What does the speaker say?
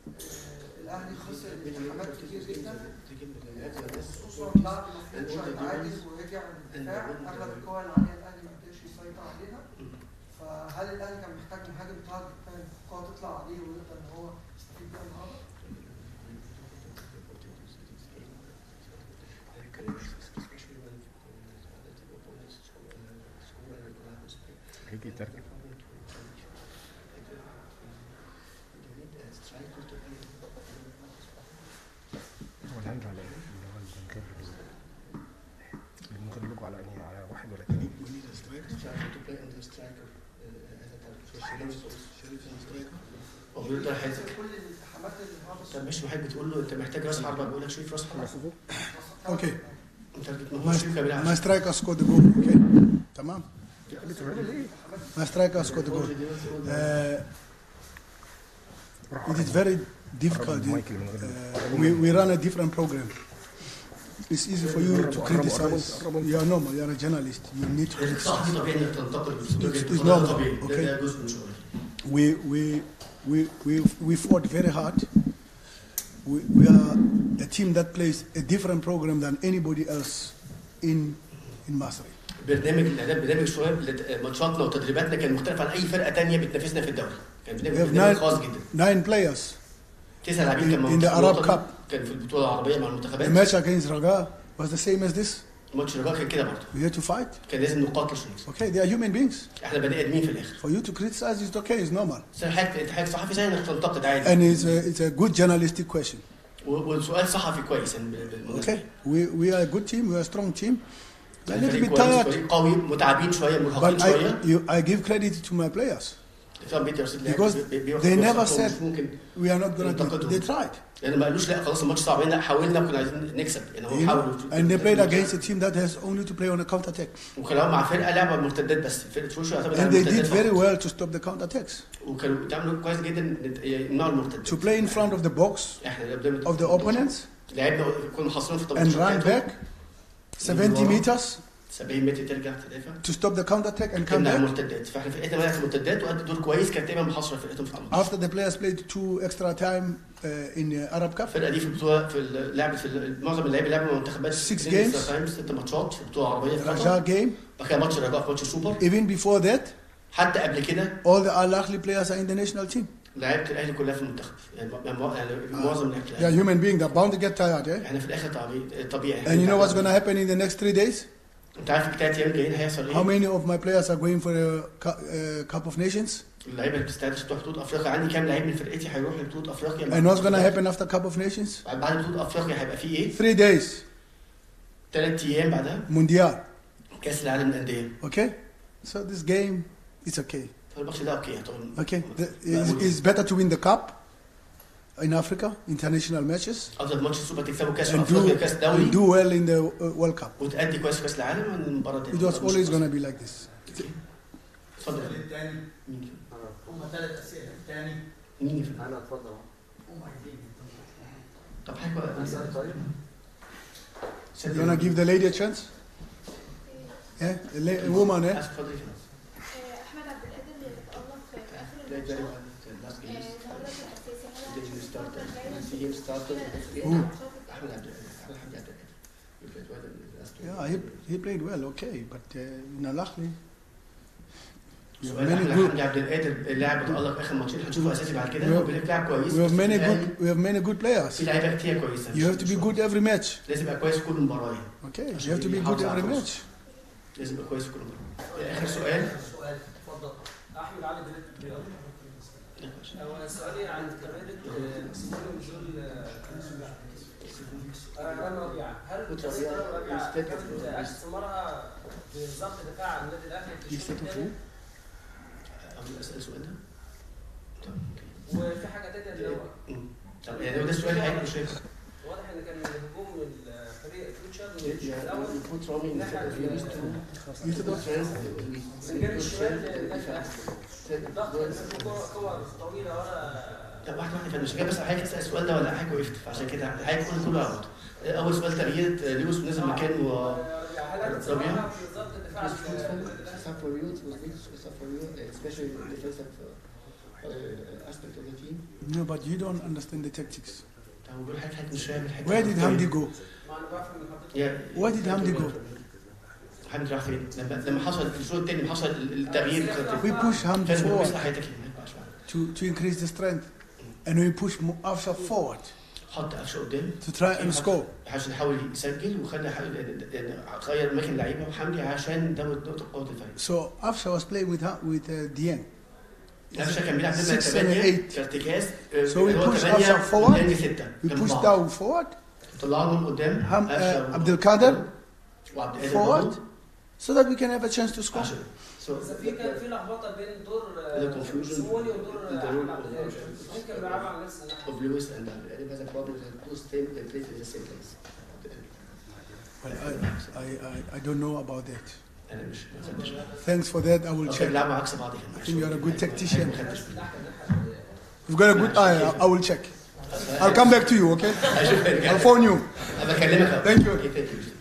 آه، الاهلي خسر التحامات كتير جدا خصوصا بعد ما فيوتشر اتعادل ورجع للدفاع اغلب القوى اللي عليها الاهلي ما قدرش يسيطر عليها فهل الاهلي كان محتاج مهاجم تارجت مان القوه تطلع عليه ويقدر ان هو يستفيد بيها النهارده؟ هيجي يترجم هو الهاند على ايه؟ اللي هو البنكر اللي ممكن يلقوا على انهي على واحد ولا اتنين هو بيقول له حاجه كل الالتحامات اللي النهارده طب مش واحد بتقول له انت محتاج راس حربه بيقول لك شريف راس حربه Okay. انت ما هو شريف كان بيلعب My striker scored the goal. Okay. تمام. My striker scored the goal. Uh, it is very difficult. Uh, we, we run a different program. It's easy for you to criticize. You are normal. You are a journalist. You need to criticize. صح دي طبيعي انك تنتقد الاسلوب It's- ده it's normal. طبيعي ده- Okay. ده جزء من شغلك we we we we we fought very hard. We, we are a team that plays a different program than anybody else in in Masri. برنامج الاعداد برنامج شويه لت- ماتشاتنا وتدريباتنا كان مختلف عن اي فرقه تانية بتنافسنا في الدوري كان We برنامج have برنامج nine, خاص جدا nine players. تسع لاعبين كان in موجود the في Arab الوطن. Cup. كان في البطوله العربيه مع The المنتخبات match against Raga was the same as this. ماتش الرجاء كان كده برضه We had to fight. كان لازم نقاتل عشان نكسب Okay, they are human beings. احنا بني ادمين في الاخر For you to criticize is okay, it's normal. بس حضرتك انت حضرتك صحفي زي انك تنتقد عادي And it's a, it's a good journalistic question. و- وسؤال صحفي كويس يعني بال- بالمناسبة. Okay, we, we are a good team, we are a strong team. A يعني little فريق bit كويس، tired, فريق قوي متعبين شويه مرهقين but شويه I, you, I give credit to my players. طبعا بيتر رصيد لاعب Because بي- بياخد they فرصة، never هو said- مش ممكن We are not going to do ينتقدهم. They tried. يعني ما قالوش لا خلاص الماتش صعب لا حاولنا كنا عايزين نكسب يعني هم You حاولوا know? And they played against a team that has only to play on a counter attack. وكانوا مع فرقه لعبه مرتدات بس فرقه شوشو يعتمد And على they did المرتدات very فقط. well to stop the counter attacks. وكانوا بيتعاملوا كويس جدا نت- يمنعوا المرتدات To play in front of the box احنا اللي قدام of the opponents لعبنا كنا محاصرين في and 18 run back 70 meters 70 متر ترجع تدافع to stop the counter attack and come تمنع back. المرتدات فاحنا فرقتنا منعت المرتدات وادت دور كويس كانت دايما محاصره فرقتهم في 18 After the players played two extra time uh, in the Arab Cup, الفرقه دي في البطوله في اللعب في ال- معظم اللعيبه لعبوا مع منتخبات Six اتنين games. extra time، ست ماتشات في البطوله العربيه في قطر Raja game. بعد كده ماتش الرجاء في ماتش السوبر Even before that, حتى قبل كده all the Al Ahly players are in the national team. لعيبه الاهلي كلها في المنتخب يعني م- يعني معظم لعيبه They are الاهلي human beings. They're bound to get tired, yeah? احنا في الاخر طبيعي طبيعي And you know what's going to happen in the next three days? انت عارف الثلاث ايام جايين هيحصل How ايه؟ many of my players are going for a cu- uh, Cup of Nations? اللعيبه اللي بتستعد عشان تروح بطوله افريقيا عندي كام لعيب من فرقتي هيروح لبطوله افريقيا And what's going to happen after Cup of Nations? بعد بطوله افريقيا هيبقى فيه ايه؟ Three days, ثلاث ايام بعدها Mundial. كاس العالم للانديه Okay? So this game, it's okay. فالماتش ده اوكي طبعا Okay? The, it's, it's better to win the Cup in Africa, international matches, افضل ماتش السوبر تكسبه كاس and do, افريقيا كاس and دوري do well in the uh, World Cup. وتأدي كويس في كاس العالم من المباراه It was always going to be like this. اتفضل الثاني مين هم ثلاث اسئله الثاني مين انا اتفضل هم عايزين طب حاجه اسال طيب You want to give the lady a chance? Yeah? A, la- a woman, eh? اتفضل احمد عبد القادر اللي اتألق في اخر ده ده الماتشات last آه، games النهارده في الاساسي هل the game هنشوف started الفترة the الجاية game started في Who? الماتشات احمد عبد احمد حمدي عبد القادر You played well in the last game. Yeah, he, he played well, okay. But uh, in Al Ahly, we have سؤال many احمد good, حمدي عبد القادر اللاعب اتألق اخر ماتشين هنشوفه اساسي بعد كده We have- هو بيلعب لاعب كويس we have بس many الأهلي good, we have many good players. في لعيبه كتير كويسه You have to be good every match. لازم يبقى كويس في كل مباراه يعني. Okay, you have to be good every match. لازم يبقى كويس في كل مباراه اخر سؤال سؤال اتفضل احمد علي دريد هو سؤالي عن تمرينة سيمون نزول رامي ربيعه هل رامي تأثير ربيعة رامي ربيعه يستكت- كانت استمرارها بضغط دفاع عن النادي الاهلي في الشوط الثاني أقول اسال السؤال ده طب وفي حاجه ثانيه اللي هو مم. طب يعني هو ده السؤال هيبقى مش هيبقى واضح ان كان هجوم الفريق فيوتشر من الشوط الاول put Rami in الناحيه the ال- من جانب الشمال للنادي الاهلي الضغط كان كور طويله ورا طب واحده واحده فانا مش جاي بس حضرتك تسال السؤال ده ولا حضرتك وقفت فعشان كده حضرتك كل كله عبط اول سؤال تغيير لويس نزل مكانه هل هل استمرارها في ضغط الدفاع عن النادي الأهلي؟ اسبكت اوف ذا تيم No, but you don't understand the tactics. هو بيقول حضرتك حضرتك مش فاهم الحته Where did Hamdi go? ما انا بفهم ان حضرتك يا- Where did Hamdi go? حمدي راح فين؟ لما لما حصل في الشوط الثاني حصل التغيير We push Hamdi كان بيقول forward حضرتك هناك بقى شوية. to, to increase the strength. And we push Mo- Afsha forward حط قفشه قدام to try and score. عشان يحاول يسجل وخلى غير اماكن اللعيبه وحمدي عشان ده نقطه قوه الفريق So Afsha was playing with Ha- with uh, Dieng. قفشه كان بيلعب نمره 6 and 8 8. كارتكاز So we push قفشة forward. 6 We push down forward. طلعهم قدام Ham, قفشة uh, و- عبد القادر وعبد القادر forward برضه. so that we can have a chance to score. عشان so بس في كان في لخبطه بين دور The confusion. سموني ودور The role احمد of- عبد الهادي. ممكن بيلعبوا على نفس الناحيه of Lewis and Abdul has a problem that those same they play in the same place Well, I, I, I, I don't know about that. انا مش ما خدتش Thanks for that. I will اوكي check. بيلعبوا عكس بعض I كده think you're a good tactician. ما خدتش You've got a good eye. I, I will check. I'll come back to you, okay? اشوف I'll phone you. انا بكلمك Thank you. Okay, thank you